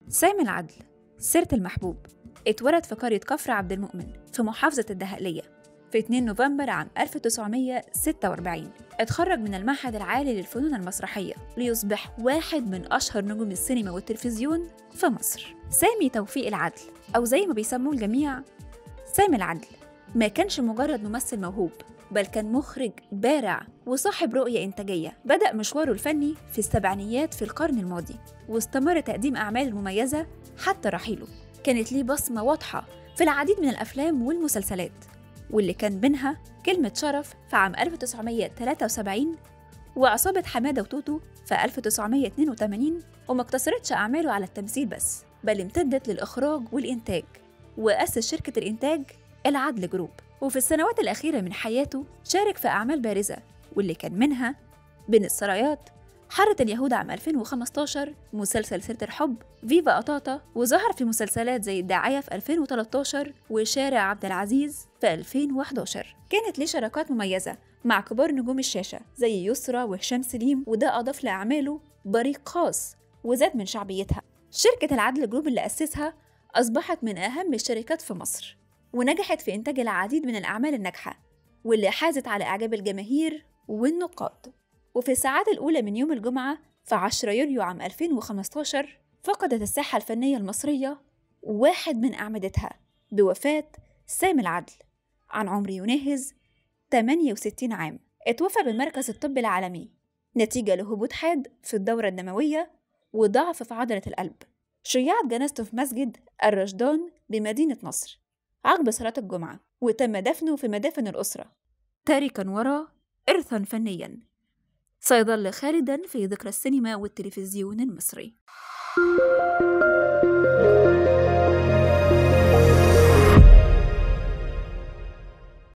سامي العدل سيرة المحبوب اتولد في قرية كفر عبد المؤمن في محافظة الدهقلية في 2 نوفمبر عام 1946 اتخرج من المعهد العالي للفنون المسرحية ليصبح واحد من أشهر نجوم السينما والتلفزيون في مصر سامي توفيق العدل أو زي ما بيسموه الجميع سامي العدل ما كانش مجرد ممثل موهوب بل كان مخرج بارع وصاحب رؤية إنتاجية بدأ مشواره الفني في السبعينيات في القرن الماضي واستمر تقديم أعمال مميزة حتى رحيله كانت ليه بصمة واضحة في العديد من الأفلام والمسلسلات واللي كان بينها كلمة شرف في عام 1973 وعصابة حمادة وتوتو في 1982 وما اقتصرتش أعماله على التمثيل بس بل امتدت للإخراج والإنتاج وأسس شركة الإنتاج العدل جروب وفي السنوات الأخيرة من حياته شارك في أعمال بارزة واللي كان منها بين السرايات حارة اليهود عام 2015 مسلسل سيرة الحب فيفا قطاطا وظهر في مسلسلات زي الداعية في 2013 وشارع عبد العزيز في 2011 كانت ليه شراكات مميزة مع كبار نجوم الشاشة زي يسرا وهشام سليم وده أضاف لأعماله بريق خاص وزاد من شعبيتها شركة العدل جروب اللي أسسها أصبحت من أهم الشركات في مصر ونجحت في إنتاج العديد من الأعمال الناجحة واللي حازت على إعجاب الجماهير والنقاد وفي الساعات الأولى من يوم الجمعة في 10 يوليو عام 2015 فقدت الساحة الفنية المصرية واحد من أعمدتها بوفاة سامي العدل عن عمر يناهز 68 عام اتوفى بالمركز الطبي العالمي نتيجة لهبوط حاد في الدورة الدموية وضعف في عضلة القلب شيعت جنازته في مسجد الرشدان بمدينة نصر عقب صلاة الجمعة وتم دفنه في مدافن الأسرة تاركا وراه إرثا فنيا سيظل خالدا في ذكرى السينما والتلفزيون المصري